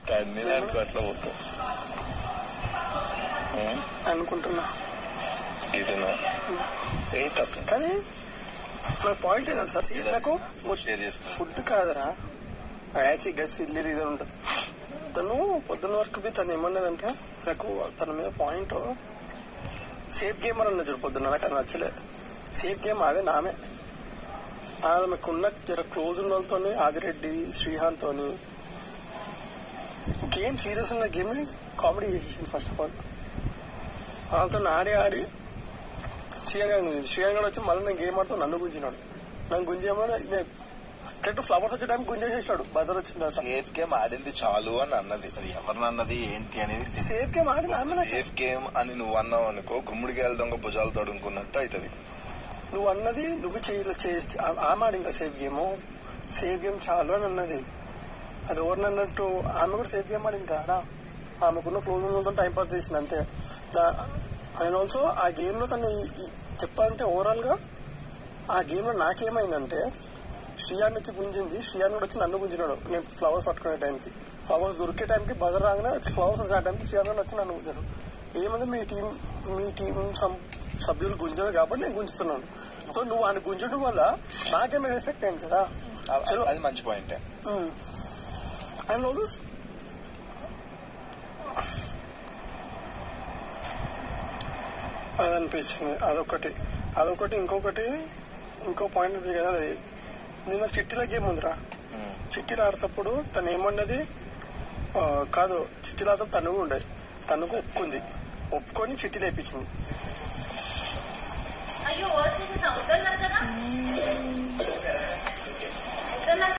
అన్ని దానికి అట్లా పోతాం ఉమ్, అనుకుంటున్నా ఇదేనా ఏ తప్ప కానీ నా పాయింట్ ఏంటంటే సార్ సీట్ నాకు షేర్ చేసుకో ఫుడ్ కాదరా యాచి గస్ ఇల్లు ఇది ఉంటుంది తను పొద్దున్న వరకు బి తను ఏమన్నదంటే నాకు తన మీద పాయింట్ సేఫ్ గేమర్ అన్న చూడు పొద్దున్న నాకు అది నచ్చలే సేఫ్ గేమ్ అదే నామే ఆమెకున్న జర క్లోజ్ ఉన్న వాళ్ళతోని ఆదిరెడ్డి శ్రీహాంత్ తోని గేమ్ సీరియస్ ఉన్న గేమ్ కామెడీ చేసేసింది ఫస్ట్ ఆఫ్ ఆల్ వాళ్ళతో ఆడి ఆడి శ్రీహాన్ గారు గురించి శ్రీహాన్ గారు వచ్చి మళ్ళీ నేను గేమ్ ఆడుతూ నన్ను గుంజినాడు నన్ను గుంజేమని నేను కరెక్ట్ ఫ్లవర్స్ వచ్చే టైం గుంజేసేసాడు బదర్ వచ్చిన తర్వాత సేఫ్ గేమ్ ఆడింది చాలు అని అన్నది అది ఎవరిని అన్నది ఏంటి అనేది తెలియదు. సేఫ్ గేమ్ ఆడి నాన్న సేఫ్ గేమ్ అని నువ్వు అన్నావు అనుకో గుమ్మిడికాయల దొంగ భుజాలు తడుముకున్నట్టు అవుతుంది నువ్వు అన్నది నువ్వు చేయ చే- ఆ- ఆమె ఆడి ఇంకా సేఫ్ గేమ్ సేఫ్ గేమ్ చాలు అని అన్నది అది ఎవరిని అన్నట్టు ఆమె కూడా సేఫ్ గేమ్ ఆడింది కాడా ఆమెకున్న క్లోజ్ ఉన్నతో టైం పాస్ చేసింది అంతే అండ్ ఆల్సో ఆ గేమ్ లో తను ఈ- ఈ- చెప్పాలంటే ఓవరాల్ గా ఆ గేమ్ లో నాకేమైందంటే శ్రీయాన్ వచ్చి గుంజింది శ్రీయాన్ కూడా వచ్చి నన్ను గుంజినాడు నేను ఫ్లవర్స్ పట్టుకునే టైంకి ఫ్లవర్స్ దొరికే టైంకి బదర్ రాగానే ఫ్లవర్స్ వచ్చే టైంకి శ్రీయాన్ కూడా వచ్చి నన్ను గుంజాడు ఏమంది మీ టీం మీ టీం సం- సభ్యులు గుంజారు కాబట్టి నేను గుంజుతున్నాను సో నువ్వు ఆయన గుంజడం వల్ల నాకేమే ఎఫెక్ట్ అయింది కదా అ- చలో అది మంచి పాయింటే అండ్ ఆల్సో అది అనిపించింది అదొకటి అదొకటి ఇంకొకటి ఇంకో పాయింట్ ఉంది కదా అది నిన్న చిట్టిల గేమ్ ఉందిరా చిట్టీలు ఆడేటప్పుడు తను ఏమన్నది ఆ, కాదు చిట్టీలు ఆడటం తను కూడా ఉండేది తనకు ఒప్పుకుంది ఒప్పుకొని చిట్టి లేపించింది అయ్యో వాష్ చేసేసాం వద్దన్నారు కదా వద్దన్నారు